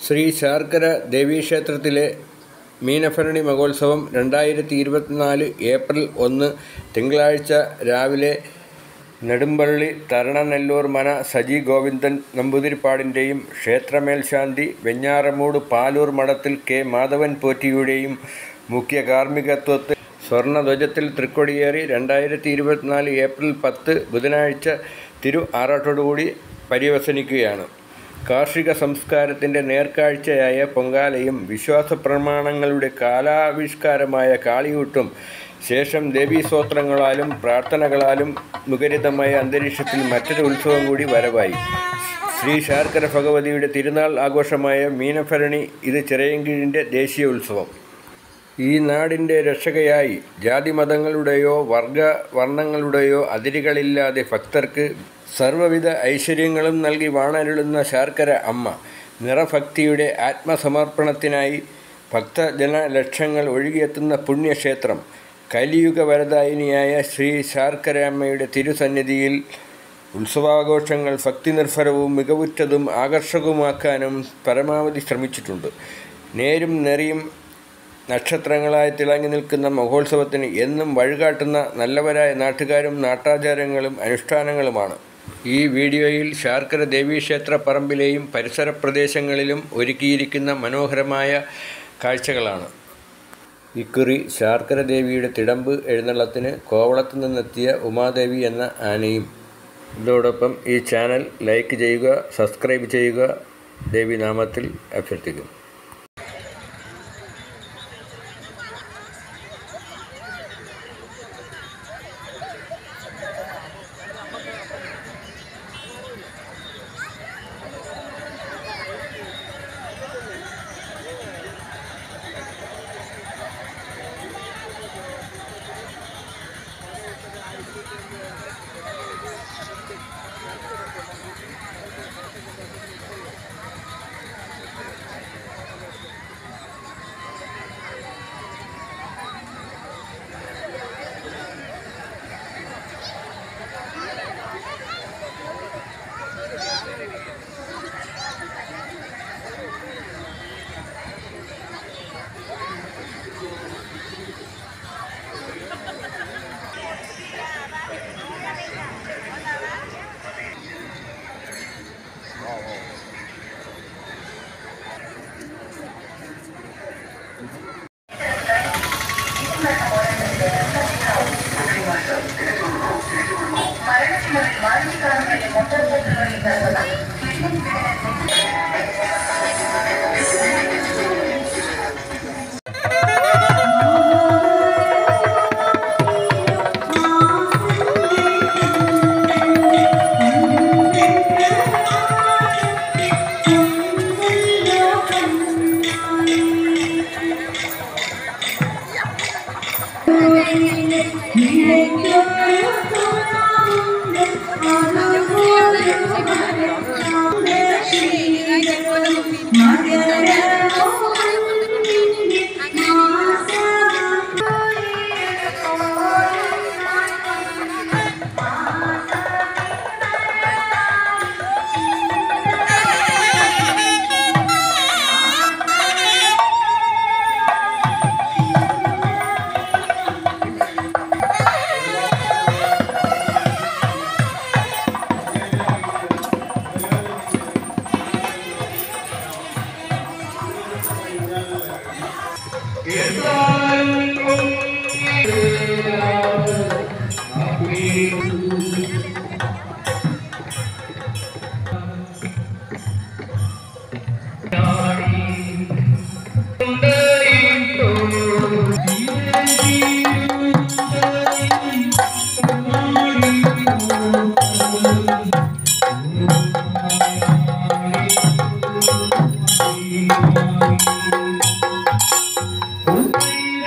ശ്രീ ശാർക്കര ദേവീക്ഷേത്രത്തിലെ മീനഭരണി മഹോത്സവം രണ്ടായിരത്തി ഇരുപത്തിനാല് ഏപ്രിൽ ഒന്ന് തിങ്കളാഴ്ച രാവിലെ നെടുമ്പള്ളി തരണനെല്ലൂർ മന സജി ഗോവിന്ദൻ നമ്പൂതിരിപ്പാടിൻ്റെയും ക്ഷേത്രമേൽശാന്തി വെഞ്ഞാറമൂട് പാലൂർ മഠത്തിൽ കെ മാധവൻ പോറ്റിയുടെയും മുഖ്യ കാർമ്മികത്വത്തിൽ സ്വർണ്ണധ്വജത്തിൽ തൃക്കൊടിയേറി രണ്ടായിരത്തി ഇരുപത്തിനാല് ഏപ്രിൽ പത്ത് ബുധനാഴ്ച തിരു ആറാട്ടോടുകൂടി പര്യവസനിക്കുകയാണ് കാർഷിക സംസ്കാരത്തിൻ്റെ നേർക്കാഴ്ചയായ പൊങ്കാലയും വിശ്വാസ പ്രമാണങ്ങളുടെ കാലാവിഷ്കാരമായ കാളിയൂട്ടും ശേഷം ദേവീസ്തോത്രങ്ങളാലും പ്രാർത്ഥനകളാലും മുഖരിതമായ അന്തരീക്ഷത്തിൽ മറ്റൊരു ഉത്സവം കൂടി വരവായി ശ്രീ ശാർക്കര ഭഗവതിയുടെ തിരുനാൾ ആഘോഷമായ മീനഭരണി ഇത് ചിറയൻകീഴിൻ്റെ ദേശീയ ഉത്സവം ഈ നാടിൻ്റെ രക്ഷകയായി ജാതിമതങ്ങളുടെയോ വർഗ വർണ്ണങ്ങളുടെയോ അതിരുകളില്ലാതെ ഭക്തർക്ക് സർവ്വവിധ ഐശ്വര്യങ്ങളും നൽകി വാണരുളുന്ന ശാർക്കര അമ്മ നിറഭക്തിയുടെ ആത്മസമർപ്പണത്തിനായി ഭക്തജന ലക്ഷങ്ങൾ ഒഴുകിയെത്തുന്ന പുണ്യക്ഷേത്രം കലിയുഗ വരദായിനിയായ ശ്രീ ശാർക്കര അമ്മയുടെ തിരുസന്നിധിയിൽ ഉത്സവാഘോഷങ്ങൾ ഭക്തിനിർഭരവും മികവുറ്റതും ആകർഷകവുമാക്കാനും പരമാവധി ശ്രമിച്ചിട്ടുണ്ട് നേരും നെറിയും നക്ഷത്രങ്ങളായി തിളങ്ങി നിൽക്കുന്ന മഹോത്സവത്തിന് എന്നും വഴികാട്ടുന്ന നല്ലവരായ നാട്ടുകാരും നാട്ടാചാരങ്ങളും അനുഷ്ഠാനങ്ങളുമാണ് ഈ വീഡിയോയിൽ ശാർക്കര ദേവീക്ഷേത്ര പറമ്പിലെയും പരിസര പ്രദേശങ്ങളിലും ഒരുക്കിയിരിക്കുന്ന മനോഹരമായ കാഴ്ചകളാണ് ഇക്കുറി ശാർക്കര ദേവിയുടെ തിടമ്പ് എഴുന്നള്ളത്തിന് കോവളത്തു നിന്നെത്തിയ ഉമാദേവി എന്ന ആനയും ഇതോടൊപ്പം ഈ ചാനൽ ലൈക്ക് ചെയ്യുക സബ്സ്ക്രൈബ് ചെയ്യുക ദേവി നാമത്തിൽ അഭ്യർത്ഥിക്കുന്നു Thank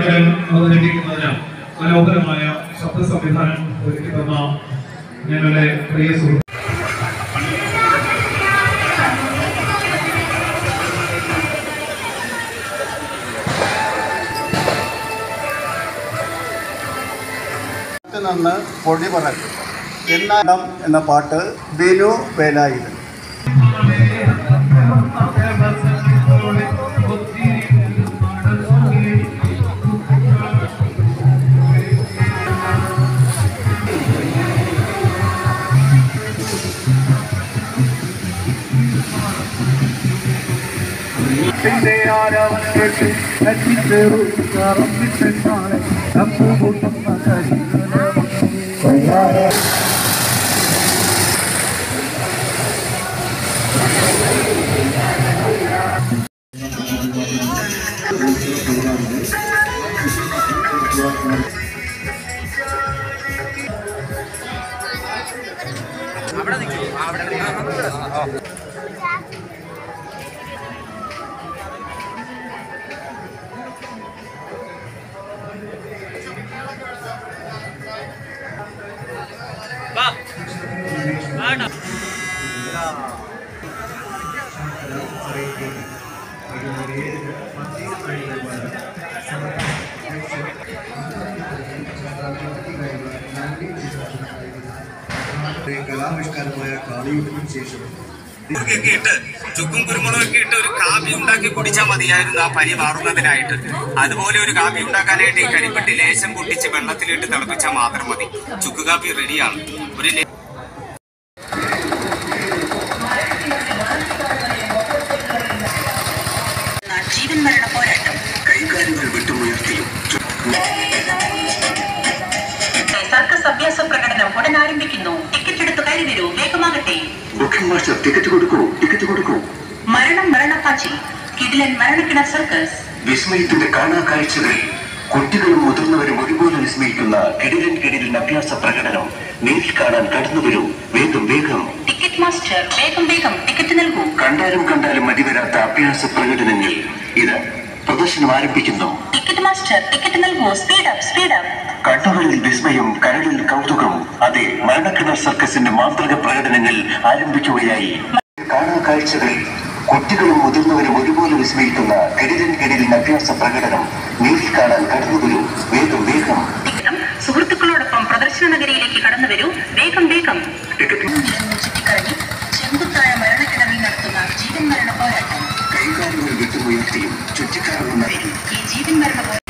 ചടങ്ങുകൾ അവതരിപ്പിക്കുന്നതിന് മനോഹരമായ ശബ്ദ സംവിധാനം ഒരുക്കി തന്ന ഞങ്ങളുടെ പ്രിയ സുഹൃത്ത് ത്ത് നിന്ന് പൊടി പറക്കും എന്നാടം എന്ന പാട്ട് ബിനു വേലായുധൻ കലാവിഷ്കാരമായ കാളിയുഗത്തിന് ശേഷം ഒക്കെ ഇട്ട് ചുക്കും കുരുമുളകൊക്കെ ഇട്ട് ഒരു കാപ്പി ഉണ്ടാക്കി കുടിച്ചാൽ മതിയായിരുന്നു ആ പനി മാറുന്നതിനായിട്ട് അതുപോലെ ഒരു കാപ്പി ഉണ്ടാക്കാനായിട്ട് ഈ കരിപ്പെട്ടി ലേശം പൊട്ടിച്ച് വെള്ളത്തിലിട്ട് തിളപ്പിച്ചാൽ മാത്രം മതി ചുക്ക് കാപ്പി റെഡിയാണ് ഒരു ലേ- ജീവൻ മരണ പോരാട്ടം കൈകാലുകൾ വിട്ടുമുയർത്തിയും സർക്കസ് അഭ്യാസ പ്രകടനം ഉടൻ ആരംഭിക്കുന്നു ടിക്കറ്റ് എടുത്ത് കയറി വരൂ വേഗമാകട്ടെ ബുക്കിംഗ് മാസ്റ്റർ ടിക്കറ്റ് കൊടുക്കൂ ടിക്കറ്റ് കൊടുക്കൂ മരണം മരണപ്പാച്ചി കിടിലൻ മരണക്കിണ സർക്കസ് വിസ്മയത്തിന്റെ കാണാ കാഴ്ചകൾ കുട്ടികളും മുതിർന്നവരും ഒരുപോലെ വിസ്മയിക്കുന്ന കിടിലൻ കിടിലൻ അഭ്യാസ പ്രകടനം നേരിൽ കാണാൻ കടന്നു വരൂ വേഗം വേഗം ടിക്കറ്റ് മാസ്റ്റർ വേഗം വേഗം ടിക്കറ്റ് നൽകൂ കണ്ടാലും കണ്ടാലും മതിവരാത്ത അഭ്യാസ പ്രകടനങ്ങൾ ഇത് പ്രദർശനം ആരംഭിക്കുന്നു ടിക്കറ്റ് മാസ്റ്റർ ടിക്കറ്റ് നൽകൂ സ്പീഡ് അപ്പ് സ്പീഡ് അപ്പ് കണ്ണുകളിൽ വിസ്മയം കരളിൽ കൗതുകം അതെ മരണക്കിണർ സർക്കസിന്റെ മാന്ത്രിക പ്രകടനങ്ങൾ ആരംഭിക്കുകയായി കാണാ കാഴ്ചകൾ കുട്ടികളും മുതിർന്നവരും ഒരുപോലെ വിസ്മയിക്കുന്ന കിടിലൻ കിടിലൻ അഭ്യാസ പ്രകടനം നേരിൽ കാണാൻ കടന്നു വരൂ വേഗം വേഗം ടിക്കറ്റും സുഹൃത്തുക്കളോടൊപ്പം പ്രദർശന നഗരിയിലേക്ക് കടന്നു വരൂ വേഗം വേഗം ടിക്കറ്റ് ചുറ്റിക്കറങ്ങി ചെങ്കുത്തായ മരണക്കിണറിൽ നടത്തുന്ന ജീവൻ മരണ പോരാട്ടം കൈകാലുകൾ വിട്ടുമുയർത്തിയും ചുറ്റിക്കാറുകൾ നൽകി ഈ ജീവൻ മരണ